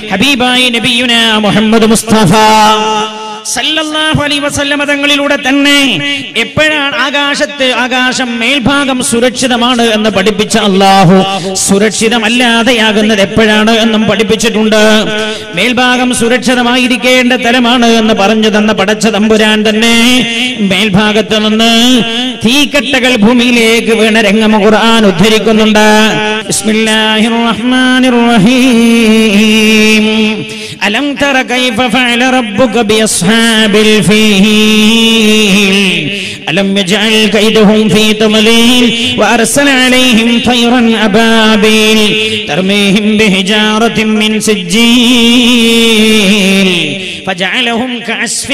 ഹബീബായി നബിയുന മുഹമ്മദ് മുസ്തഫ സല്ലല്ലാഹു അലൈഹി വസല്ലമ തങ്ങളിലൂടെ തന്നെ എപ്പോഴാണ് ആകാശത്ത് ആകാശം മേൽഭാഗം സുരക്ഷിതമാണ് എന്ന് പഠിപ്പിച്ച അള്ളാഹു സുരക്ഷിതമല്ലാതെയാകുന്നത് എപ്പോഴാണ് എന്നും പഠിപ്പിച്ചിട്ടുണ്ട് മേൽഭാഗം സുരക്ഷിതമായിരിക്കേണ്ട തലമാണ് എന്ന് പറഞ്ഞു തന്ന പടച്ച തമ്പുരാൻ തന്നെ മേൽഭാഗത്ത് നിന്ന് തീക്കട്ടകൾ ഭൂമിയിലേക്ക് വീണ രംഗം ഖുർആൻ ഉദ്ധരിക്കുന്നുണ്ട് ബിസ്മില്ലാഹിർ റഹ്മാനിർ റഹീം ألم تر كيف فعل ربك بأصحاب الفيل ألم يجعل كيدهم في تضليل وأرسل عليهم طيرا أبابيل ترميهم بحجارة من سجيل فجعلهم كعصف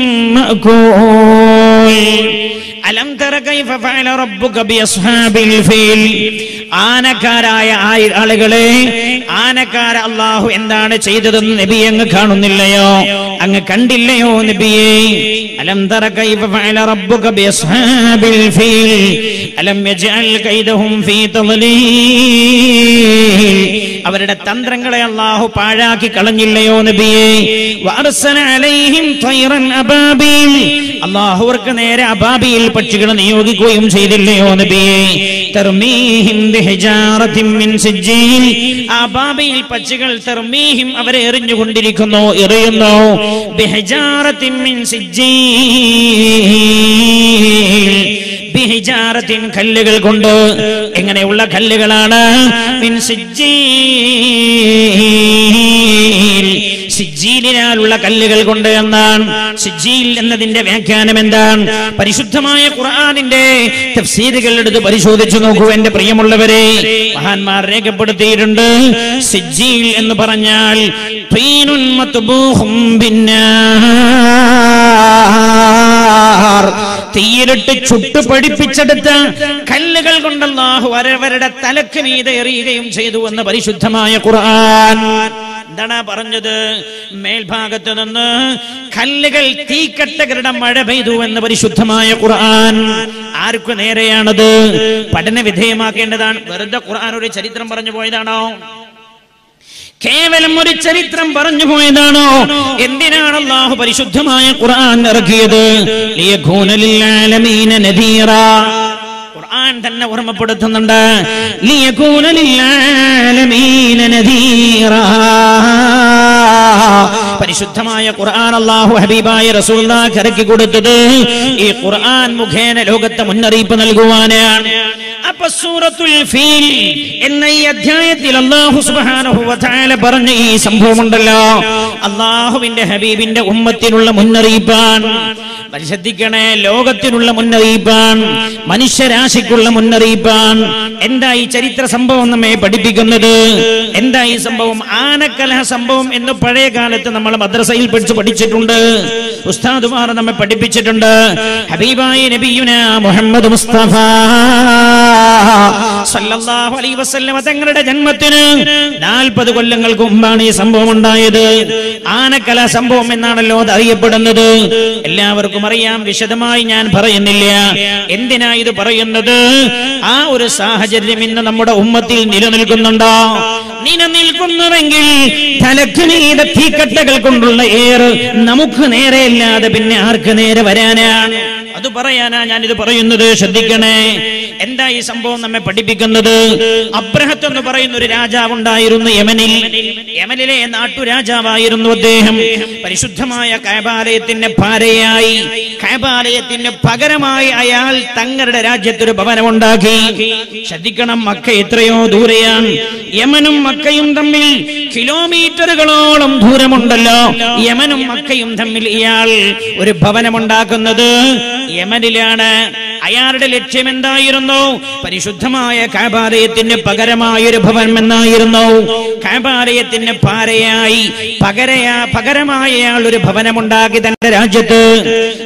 مأكول അലം തറ കൈഫ ഫഅല റബ്ബുക ബിഅസ്ഹാബിൽ ഫീൽ ആനക്കാരായ ആയി- ആളുകളെ ആനക്കാര അള്ളാഹു എന്താണ് ചെയ്തതെന്ന് നബി അങ്ങ് കാണുന്നില്ലയോ അങ്ങ് കണ്ടില്ലയോ നബിയെ അലം തറ കൈഫ ഫഅല റബ്ബുക ബിഅസ്ഹാബിൽ ഫീൽ അലം യജ്അൽ കൈദഹും ഫീ തദ്ലീൽ അവരുടെ തന്ത്രങ്ങളെ അള്ളാഹു പാഴാക്കി കളഞ്ഞില്ലയോ നബിയെ വഅർസല അലൈഹിം തൈറൻ അബാബീൽ അള്ളാഹു അവർക്ക് നേരെ അബാബിയിൽ പക്ഷികളെ നിയോഗിക്കുകയും ചെയ്തില്ലയോ നബിയെ തർമീഹിം ബിഹിജാറത്തിൻ മിൻ സിജ്ജീൽ ആ അബാബിയിൽ പക്ഷികൾ തർമീഹിം അവരെ എറിഞ്ഞുകൊണ്ടിരിക്കുന്നു എറിയുന്നു ബിഹിജാറത്തിൻ മിൻ സിജ്ജീൽ ബിഹിജാറത്തിൻ കല്ലുകൾ കൊണ്ട് എങ്ങനെയുള്ള കല്ലുകളാണ് മിൻ സിജ്ജീൽ സിജ്ജീലിനാലുള്ള കല്ലുകൾ കൊണ്ട് എന്നാണ് സിജ്ജീൽ എന്നതിന്റെ വ്യാഖ്യാനം എന്താണ് പരിശുദ്ധമായ ഖുർആനിന്റെ തഫ്സീലുകൾ എടുത്ത് പരിശോധിച്ചു നോക്കൂ എന്റെ പ്രിയമുള്ളവരെ മഹാന്മാർ രേഖപ്പെടുത്തിയിട്ടുണ്ട് സിജ്ജീൽ എന്ന് പറഞ്ഞാൽ തീനുൻ മത്ബൂഹും ബിന്നാർ തീയിലിട്ട് ചുട്ടു പഠിപ്പിച്ചെടുത്ത കല്ലുകൾ കൊണ്ട് അല്ലാഹു അവരവരുടെ തലക്ക് മീതെ എറിയുകയും ചെയ്തു എന്ന് പരിശുദ്ധമായ ഖുർആൻ എന്താണ് പറഞ്ഞത് മേൽഭാഗത്ത് നിന്ന് കല്ലുകൾ തീക്കട്ടകളുടെ മഴ പെയ്തു എന്ന് പരിശുദ്ധമായ ഖുർആൻ ആർക്കു നേരെയാണത് പഠന വിധേയമാക്കേണ്ടതാണ് വെറുതെ ഖുർആൻ ഒരു ചരിത്രം പറഞ്ഞു പോയതാണോ കേവലം ഒരു ചരിത്രം പറഞ്ഞു പോയതാണോ എന്തിനാണ് അള്ളാഹു പരിശുദ്ധമായ ഖുർആൻ ഇറക്കിയത് ലിയകൂന ലിൽആലമീന നദീറാ ഖുർആൻ തന്നെ ഓർമ്മപ്പെടുത്തുന്നുണ്ട് ലിയകൂന ലിൽആലമീന നദീറാ പരിശുദ്ധമായ ഖുർആൻ അള്ളാഹു ഹബീബായ റസൂലുള്ളാഹിക്ക് ഇറക്കി കൊടുത്തത് ഈ ഖുർആൻ മുഖേന ലോകത്തെ മുന്നറിയിപ്പ് നൽകുവാനാണ് അപ്പൊ സൂറത്തുൽ ഫീൽ എന്ന ഈ അധ്യായത്തിൽ അള്ളാഹു സുബ്ഹാനഹു വ തആല പറഞ്ഞ ഈ സംഭവമുണ്ടല്ലോ അള്ളാഹുവിന്റെ ഹബീബിന്റെ ഉമ്മത്തിനുള്ള മുന്നറിയിപ്പാണ് പരിശദ്ധിക്കണേ ലോകത്തിനുള്ള മുന്നറിയിപ്പാണ് മനുഷ്യരാശിക്കുള്ള മുന്നറിയിപ്പാണ് എന്താ ഈ ചരിത്ര സംഭവം നമ്മെ പഠിപ്പിക്കുന്നത് എന്താ ഈ സംഭവം ആനക്കലഹ സംഭവം എന്ന് പഴയ കാലത്ത് നമ്മൾ മദ്രസയിൽ പഠിച്ച് പഠിച്ചിട്ടുണ്ട് ഉസ്താദുമാർ നമ്മെ പഠിപ്പിച്ചിട്ടുണ്ട് ഹബീബായി നബിയുന മുഹമ്മദ് മുസ്തഫ സല്ലല്ലാഹു അലൈഹി വസല്ലമ തങ്ങളുടെ ജന്മത്തിന് നാൽപ്പത് കൊല്ലങ്ങൾക്ക് മുമ്പാണ് ഈ സംഭവം ഉണ്ടായത് ആനക്കല സംഭവം എന്നാണല്ലോ അത് അറിയപ്പെടുന്നത് എല്ലാവർക്കും അറിയാം വിശദമായി ഞാൻ പറയുന്നില്ല എന്തിനാ ഇത് പറയുന്നത് ആ ഒരു സാഹചര്യം ഇന്ന് നമ്മുടെ ഉമ്മത്തിൽ നിലനിൽക്കുന്നുണ്ടോ നിലനിൽക്കുന്നുവെങ്കിൽ തലക്ക് മീതെ തീക്കട്ടകൾ കൊണ്ടുള്ള ഏറ് നമുക്ക് നേരെയല്ലാതെ പിന്നെ ആർക്ക് നേരെ വരാനാണ് അത് പറയാനാ ഞാനിത് പറയുന്നത് ശ്രദ്ധിക്കണേ എന്താ ഈ സംഭവം നമ്മെ പഠിപ്പിക്കുന്നത് അബ്രഹത്ത് എന്ന് പറയുന്ന ഒരു രാജാവ് ഉണ്ടായിരുന്നു യമനിൽ യമനിലെ നാട്ടുരാജാവായിരുന്നു അദ്ദേഹം പരിശുദ്ധമായ കൈബാലയത്തിന്റെ ഭാരയായി കൈബാലയത്തിന് പകരമായി അയാൾ തങ്ങളുടെ രാജ്യത്തൊരു ഭവനമുണ്ടാക്കി ശ്രദ്ധിക്കണം മക്ക എത്രയോ ദൂരെയാണ് യമനും മക്കയും തമ്മിൽ കിലോമീറ്ററുകളോളം ദൂരമുണ്ടല്ലോ യമനും മക്കയും തമ്മിൽ ഇയാൾ ഒരു ഭവനമുണ്ടാക്കുന്നത് യമനിലാണ് അയാളുടെ ലക്ഷ്യം എന്തായിരുന്നു പരിശുദ്ധമായ കാബാലയത്തിന് പകരമായ ഒരു ഭവനം എന്നായിരുന്നു കാബാലയത്തിന് പാരയായി പകരയാ പകരമായ അയാൾ ഒരു ഭവനമുണ്ടാക്കി തന്റെ രാജ്യത്ത്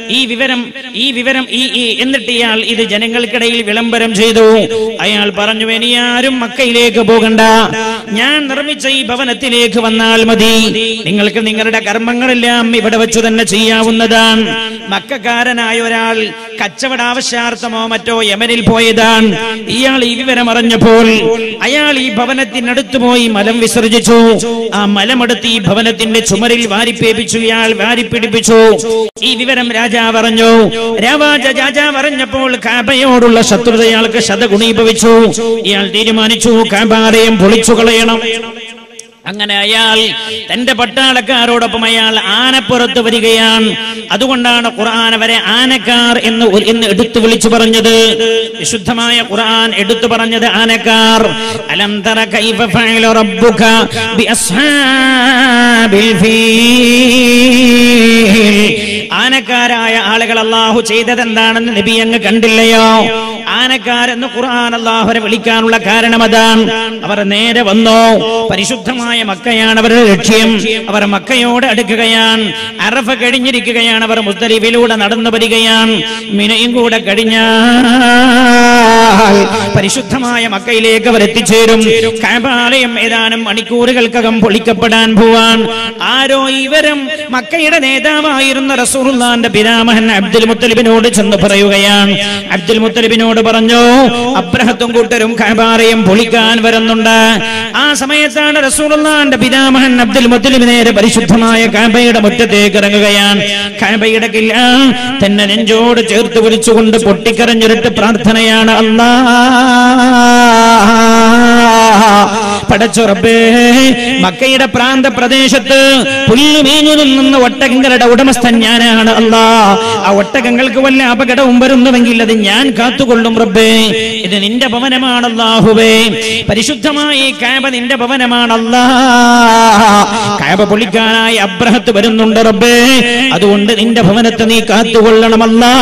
ഈ വിവരം ഈ വിവരം ഈ ഈ എന്നിട്ട് ഇയാൾ ഇത് ജനങ്ങൾക്കിടയിൽ വിളംബരം ചെയ്തു അയാൾ പറഞ്ഞു ഇനി ആരും മക്കയിലേക്ക് പോകണ്ട ഞാൻ നിർമ്മിച്ച ഈ ഭവനത്തിലേക്ക് വന്നാൽ മതി നിങ്ങൾക്ക് നിങ്ങളുടെ കർമ്മങ്ങളെല്ലാം ഇവിടെ വെച്ച് തന്നെ ചെയ്യാവുന്നതാണ് മക്കാരനായ ഒരാൾ കച്ചവട ആവശ്യാർത്ഥമോ മറ്റോ യമനിൽ പോയതാണ് ഇയാൾ ഈ വിവരം അറിഞ്ഞപ്പോൾ അയാൾ ഈ ഭവനത്തിനടുത്ത് പോയി മലം വിസർജിച്ചു ആ മലമെടുത്ത് ഈ ഭവനത്തിന്റെ ചുമരിൽ വാരിപ്പേപ്പിച്ചു ഇയാൾ വാരിപ്പിടിപ്പിച്ചു ഈ വിവരം രാജാവ് അറിഞ്ഞു രാവാജ രാജാവ് അറിഞ്ഞപ്പോൾ കാബയോടുള്ള ശത്രുത ഇയാൾക്ക് ശതഗുണീഭവിച്ചു ഇയാൾ തീരുമാനിച്ചു കാബാലയം പൊളിച്ചു കളയണം അങ്ങനെ അയാൾ തന്റെ പട്ടാളക്കാരോടൊപ്പം അയാൾ ആനപ്പുറത്ത് വരികയാണ് അതുകൊണ്ടാണ് ഖുർആൻ അവരെ ആനക്കാർ എന്ന് ഒരു- എന്ന് എടുത്തു വിളിച്ചു പറഞ്ഞത് വിശുദ്ധമായ ഖുർആൻ എടുത്തു പറഞ്ഞത് ആനക്കാർ അലം തറ കൈഫ ഫഅല റബ്ബുക ബിഅസ്ഹാബിൽ ഫീൽ ആനക്കാരായ ആളുകൾ അള്ളാഹു ചെയ്തത് എന്താണെന്ന് നബി അങ്ങ് കണ്ടില്ലയോ ആനക്കാരെന്ന് ഖുർആൻ അള്ളാഹുരെ വിളിക്കാനുള്ള കാരണം അതാണ് അവർ നേരെ വന്നു പരിശുദ്ധമായ മക്കയാണ് അവരുടെ ലക്ഷ്യം അവർ മക്കയോട് അടുക്കുകയാണ് അറഫ കഴിഞ്ഞിരിക്കുകയാണ് അവർ മുസ്തലിഫിലൂടെ നടന്നു വരികയാണ് മിനയും കൂടെ കഴിഞ്ഞാൽ പരിശുദ്ധമായ മക്കയിലേക്ക് അവർ എത്തിച്ചേരും കാബാലയം ഏതാനും മണിക്കൂറുകൾക്കകം പൊളിക്കപ്പെടാൻ പോവാൻ ആരോ ഇവരും മക്കയുടെ നേതാവായിരുന്ന റസൂറുല്ലാന്റെ പിതാമഹൻ അബ്ദുൽ മുത്തലിബിനോട് ചെന്ന് പറയുകയാണ് അബ്ദുൽ മുത്തലിബിനോട് പറഞ്ഞു അബ്രഹത്തും കൂട്ടരും കാബാലയം പൊളിക്കാൻ വരുന്നുണ്ട് ആ സമയത്താണ് റസൂറുല്ലാന്റെ പിതാമഹൻ അബ്ദുൽ മുത്തലിബ് നേരെ പരിശുദ്ധമായ കാബയുടെ മുറ്റത്തേക്ക് ഇറങ്ങുകയാണ് കാബയുടെ കില്ല തന്നെ നെഞ്ചോട് ചേർത്ത് വിളിച്ചുകൊണ്ട് പൊട്ടിക്കരഞ്ഞിട്ട് പ്രാർത്ഥനയാണ് അല്ലാ പടച്ചുറപ്പേ മക്കയുടെ പ്രാന്ത പ്രദേശത്ത് പുല്ലുമീഞ്ഞു നിന്ന ഒട്ടകങ്ങളുടെ ഉടമസ്ഥൻ ഞാനാണ് അല്ലാ ആ ഒട്ടകങ്ങൾക്ക് വല്ല അപകടവും വരുന്നുവെങ്കിൽ അത് ഞാൻ കാത്തുകൊള്ളും റബ്ബേ ഇത് നിന്റെ ഭവനമാണല്ലാഹുവേ പരിശുദ്ധമായി കാബ നിന്റെ ഭവനമാണല്ലാ കാബ പൊളിക്കാനായി അബ്രഹത്ത് വരുന്നുണ്ട് റബ്ബേ അതുകൊണ്ട് നിന്റെ ഭവനത്തെ നീ കാത്തുകൊള്ളണമല്ലാ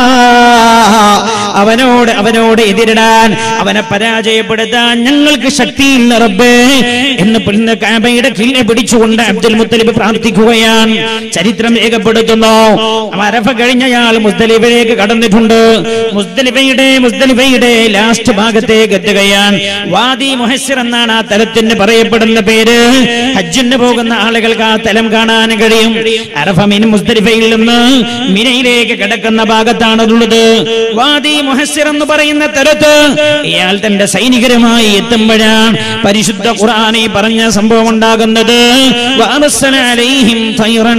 അവനോട് അവനോട് എതിരിടാൻ അവനെ പരാജയപ്പെടുത്താൻ ഞങ്ങൾക്ക് ശക്തിയില്ല റബ്ബേ എന്ന് പിന്നെ കാബയുടെ കില്ല പിടിച്ചുകൊണ്ട് അബ്ദുൽ മുത്തലിബ് പ്രാർത്ഥിക്കുകയാണ് ചരിത്രം രേഖപ്പെടുത്തുന്നു അരഫ കഴിഞ്ഞയാൾ മുസ്തലിഫയിലേക്ക് കടന്നിട്ടുണ്ട് മുസ്തലിഫയുടെ മുസ്തലിഫയുടെ ലാസ്റ്റ് ഭാഗത്തേക്ക് എത്തുകയാണ് വാദി മുഹസ്സിർ എന്നാണ് ആ തലത്തിന് പറയപ്പെടുന്ന പേര് ഹജ്ജിന് പോകുന്ന ആളുകൾക്ക് ആ തലം കാണാൻ കഴിയും അറഫ മിൻ മുസ്തലിഫയിൽ നിന്ന് മിനയിലേക്ക് കിടക്കുന്ന ഭാഗത്താണുള്ളത് വാദി മുഹസ്സിർ എന്ന് പറയുന്ന തരത്ത് ഇയാൾ തന്റെ സൈനികരുമായി എത്തുമ്പോഴാണ് പരിശുദ്ധ ഖുർആനി പറഞ്ഞ സംഭവം ഉണ്ടാകുന്നത് വഅർസല അലൈഹിം തൈറൻ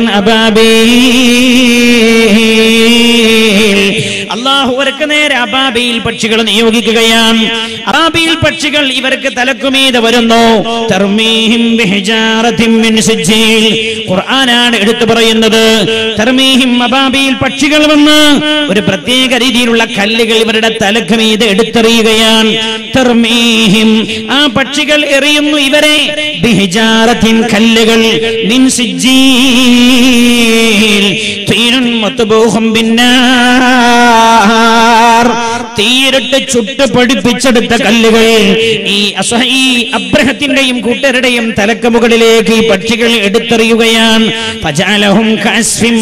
അബാബീൽ അള്ളാഹു അവർക്ക് നേരെ അബാബിയിൽ പക്ഷികൾ നിയോഗിക്കുകയാണ് അബാബിയിൽ പക്ഷികൾ ഇവർക്ക് തലക്കുമീതെ വരുന്നു തർമീഹിം ബിഹിജാറത്തിൻ മിൻ സിജ്ജീൽ ഖുർആനാണ് എടുത്തു പറയുന്നത് തർമീഹിം അബാബിയിൽ പക്ഷികൾ വന്ന് ഒരു പ്രത്യേക രീതിയിലുള്ള കല്ലുകൾ ഇവരുടെ തലക്കുമീതെ എടുത്തെറിയുകയാണ് തർമീഹിം ആ പക്ഷികൾ എറിയുന്നു ഇവരെ ബിഹിജാറത്തിൻ കല്ലുകൾ മിൻ സിജ്ജീൽ തീരൻ മത്തുബൂഹം ബിന്നാർ തീരിട്ട് ചുട്ട് പഠിപ്പിച്ചെടുത്ത കല്ലുകൾ ഈ അസഹ ഈ അബ്രഹത്തിന്റെയും കൂട്ടരുടെയും തലക്ക് മുകളിലേക്ക് ഈ പക്ഷികൾ എടുത്തെറിയുകയാണ് ഫജാലഹും കസ്ഫിൻ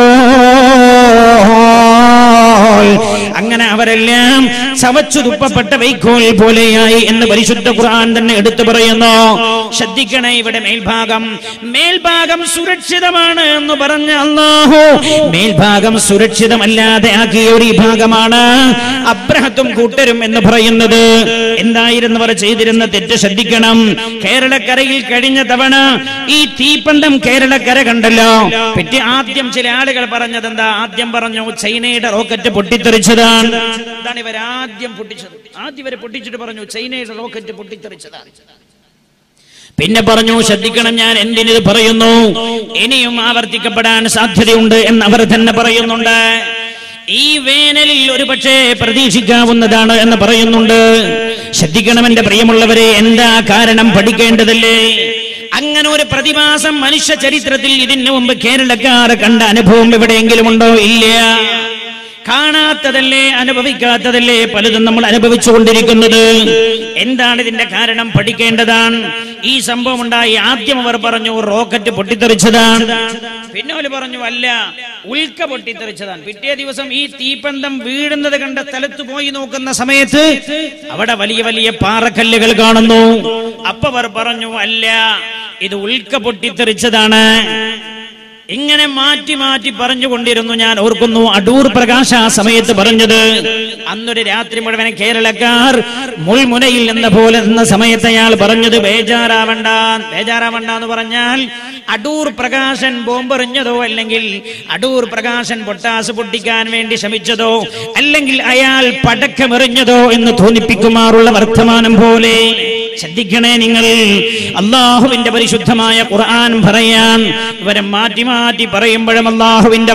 മഅഖൂൽ. അങ്ങനെ അവരെല്ലാം ചവച്ചു തുപ്പപ്പെട്ട വൈക്കോൽ പോലെയായി എന്ന് പരിശുദ്ധ ഖുർആൻ തന്നെ എടുത്തു പറയുന്നു ശ്രദ്ധിക്കണേ ഇവിടെ മേൽഭാഗം മേൽഭാഗം സുരക്ഷിതമാണ് എന്ന് പറഞ്ഞ അള്ളാഹു മേൽഭാഗം സുരക്ഷിതമല്ലാതെ ആക്കിയ ഒരു ഭാഗമാണ് അബ്രഹത്തും കൂട്ടരും എന്ന് പറയുന്നത് എന്തായിരുന്നു അവർ ചെയ്തിരുന്ന തെറ്റ് ശ്രദ്ധിക്കണം കേരളക്കരയിൽ കഴിഞ്ഞ തവണ ഈ തീപ്പന്തം കേരളക്കര കണ്ടല്ലോ പറ്റി ആദ്യം ചില ആളുകൾ പറഞ്ഞത് എന്താ ആദ്യം പറഞ്ഞു ചൈനയുടെ റോക്കറ്റ് പൊട്ടിത്തെറിച്ചതാണ് ഇതാണ് ഇവർ ആദ്യം പൊട്ടിച്ചത് ആദ്യം ഇവരെ പൊട്ടിച്ചിട്ട് പറഞ്ഞു ചൈനയുടെ റോക്കറ്റ് പൊട്ടിത്തെറിച്ചതാണ് പിന്നെ പറഞ്ഞു ശ്രദ്ധിക്കണം ഞാൻ എന്തിനിത് പറയുന്നു ഇനിയും ആവർത്തിക്കപ്പെടാൻ സാധ്യതയുണ്ട് എന്ന് അവർ തന്നെ പറയുന്നുണ്ട് ഈ വേനലിൽ ഒരു പക്ഷേ പ്രതീക്ഷിക്കാവുന്നതാണ് എന്ന് പറയുന്നുണ്ട് ശ്രദ്ധിക്കണം എന്റെ പ്രിയമുള്ളവരെ എന്താ കാരണം പഠിക്കേണ്ടതല്ലേ അങ്ങനെ ഒരു പ്രതിഭാസം മനുഷ്യ ചരിത്രത്തിൽ ഇതിനു മുമ്പ് കേരളക്കാർ കണ്ട അനുഭവം എവിടെയെങ്കിലും ഉണ്ടോ ഇല്ല കാണാത്തതല്ലേ അനുഭവിക്കാത്തതല്ലേ പലതും നമ്മൾ അനുഭവിച്ചു കൊണ്ടിരിക്കുന്നത് എന്താണ് ഇതിന്റെ കാരണം പഠിക്കേണ്ടതാണ് ഈ സംഭവം ഉണ്ടായി ആദ്യം അവർ പറഞ്ഞു റോക്കറ്റ് പൊട്ടിത്തെറിച്ചതാണ് പിന്നെ അവർ പറഞ്ഞു അല്ല ഉൽക്ക പൊട്ടിത്തെറിച്ചതാണ് പിറ്റേ ദിവസം ഈ തീപ്പന്തം വീഴുന്നത് കണ്ട സ്ഥലത്ത് പോയി നോക്കുന്ന സമയത്ത് അവിടെ വലിയ വലിയ പാറക്കല്ലുകൾ കാണുന്നു അപ്പൊ അവർ പറഞ്ഞു അല്ല ഇത് ഉൽക്ക പൊട്ടിത്തെറിച്ചതാണ് ഇങ്ങനെ മാറ്റി മാറ്റി പറഞ്ഞുകൊണ്ടിരുന്നു ഞാൻ ഓർക്കുന്നു അടൂർ പ്രകാശ് ആ സമയത്ത് പറഞ്ഞത് അന്നൊരു രാത്രി മുഴുവൻ കേരളക്കാർ മുൾമുനയിൽ എന്ന പോലെ എന്ന സമയത്ത് അയാൾ പറഞ്ഞത് ബേജാറാവണ്ട ബേജാറാവണ്ട എന്ന് പറഞ്ഞാൽ അടൂർ പ്രകാശൻ ബോംബെറിഞ്ഞതോ അല്ലെങ്കിൽ അടൂർ പ്രകാശൻ പൊട്ടാസ് പൊട്ടിക്കാൻ വേണ്ടി ശ്രമിച്ചതോ അല്ലെങ്കിൽ അയാൾ പടക്കമെറിഞ്ഞതോ എന്ന് തോന്നിപ്പിക്കുമാറുള്ള വർത്തമാനം പോലെ ശ്രദ്ധിക്കണേ നിങ്ങൾ അള്ളാഹുവിന്റെ പരിശുദ്ധമായ ഖുർആൻ പറയാൻ ഇവരെ മാറ്റി മാറ്റി പറയുമ്പോഴും അള്ളാഹുവിന്റെ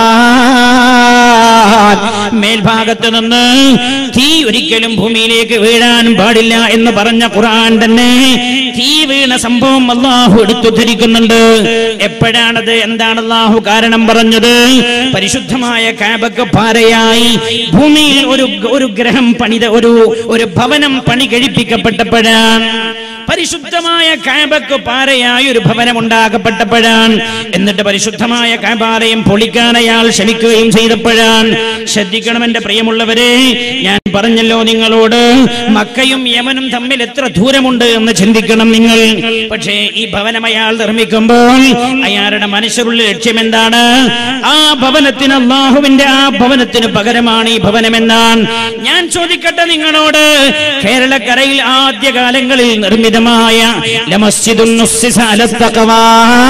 ഖുർആൻ മേൽഭാഗത്ത് നിന്ന് തീ ഒരിക്കലും ഭൂമിയിലേക്ക് വീഴാൻ പാടില്ല എന്ന് പറഞ്ഞ ഖുർആൻ തന്നെ തീ വീണ സംഭവം അള്ളാഹു എടുത്തുദ്ധരിക്കുന്നുണ്ട് എപ്പോഴാണത് എന്താണ് അള്ളാഹു കാരണം പറഞ്ഞത് പരിശുദ്ധമായ കാബക്ക് പാരയായി ഭൂമിയിൽ ഒരു ഒരു ഗ്രഹം പണിത ഒരു ഒരു ഭവനം പണി കഴിപ്പിക്കപ്പെട്ടപ്പോഴാണ് പരിശുദ്ധമായ കാബക്ക് പാരയായി ഒരു ഭവനം ഉണ്ടാക്കപ്പെട്ടപ്പോഴാണ് എന്നിട്ട് പരിശുദ്ധമായ കാബാലയം പൊളിക്കാൻ അയാൾ ശ്രമിക്കുകയും ചെയ്തപ്പോഴാണ് ശ്രദ്ധിക്കണം എന്റെ പ്രിയമുള്ളവരെ ഞാൻ പറഞ്ഞല്ലോ നിങ്ങളോട് മക്കയും യമനും തമ്മിൽ എത്ര ദൂരമുണ്ട് എന്ന് ചിന്തിക്കണം നിങ്ങൾ പക്ഷേ ഈ ഭവനം അയാൾ നിർമ്മിക്കുമ്പോൾ അയാളുടെ മനസ്സിലുള്ള ലക്ഷ്യം എന്താണ് ആ ഭവനത്തിന് അള്ളാഹുവിന്റെ ആ ഭവനത്തിന് പകരമാണ് ഈ ഭവനം എന്നാണ് ഞാൻ ചോദിക്കട്ടെ നിങ്ങളോട് കേരളക്കരയിൽ ആദ്യകാലങ്ങളിൽ നിർമ്മിതമായ ലമസ്ജിദുൻ നുസ്സിസ അല തഖവാ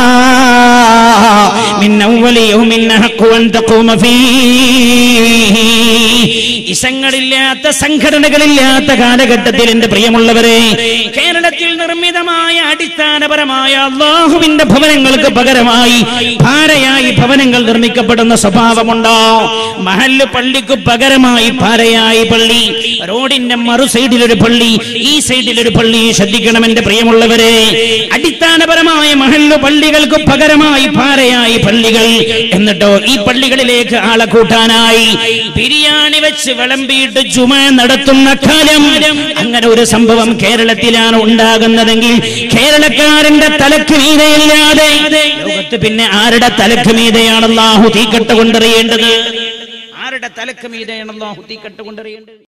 മിൻ അവ്വലി യൗമിൻ അഹഖു അൻ തഖൂമ ഫീഹി ഇസങ്ങളില്ലാത്ത സംഘടനകളില്ലാത്ത കാലഘട്ടത്തിൽ എന്റെ പ്രിയമുള്ളവരെ കേരളത്തിൽ നിർമ്മിതമായ അടിസ്ഥാനപരമായ അള്ളാഹുവിന്റെ ഭവനങ്ങൾക്ക് പകരമായി ഭാരയായി ഭവനങ്ങൾ നിർമ്മിക്കപ്പെടുന്ന സ്വഭാവമുണ്ടോ മഹല്ല് പള്ളിക്ക് പകരമായി ഭാരയായി പള്ളി റോഡിന്റെ മറു സൈഡിൽ ഒരു പള്ളി ഈ സൈഡിൽ ഒരു പള്ളി ശ്രദ്ധിക്കണം എന്റെ പ്രിയമുള്ളവരെ അടിസ്ഥാനപരമായ മഹല്ല് പള്ളികൾക്ക് പകരമായി ഭാരയായി പള്ളികൾ എന്നിട്ടോ ഈ പള്ളികളിലേക്ക് ആളെ കൂട്ടാനായി ബിരിയാണി വെച്ച് വിളമ്പിയിട്ട് ചുമ നടത്തുന്ന കാലം അങ്ങനെ ഒരു സംഭവം കേരളത്തിലാണ് ഉണ്ടാകുന്നതെങ്കിൽ കേരളക്കാരന്റെ തലക്ക് മീതയില്ലാതെ ലോകത്ത് പിന്നെ ആരുടെ തലക്ക് മീതയാണ് അള്ളാഹു തീക്കട്ട കൊണ്ടെറിയേണ്ടത് ആരുടെ തലക്ക് മീതയാണ് അള്ളാഹു തീക്കട്ട കൊണ്ടെറിയേണ്ടത്